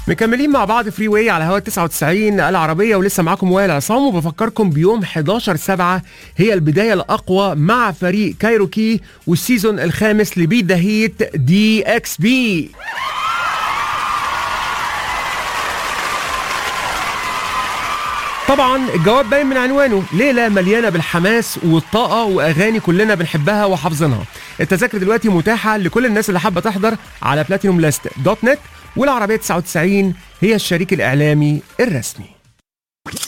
مكملين مع بعض فري واي على هوا 99 العربيه ولسه معاكم وائل عصام وبفكركم بيوم 11 7 هي البدايه الاقوى مع فريق كايروكي والسيزون الخامس لبيت ذا هيت دي اكس بي طبعا الجواب باين من عنوانه ليله مليانه بالحماس والطاقه واغاني كلنا بنحبها وحافظينها التذاكر دلوقتي متاحه لكل الناس اللي حابه تحضر على بلاتينوم لاست دوت نت والعربيه 99 هي الشريك الاعلامي الرسمي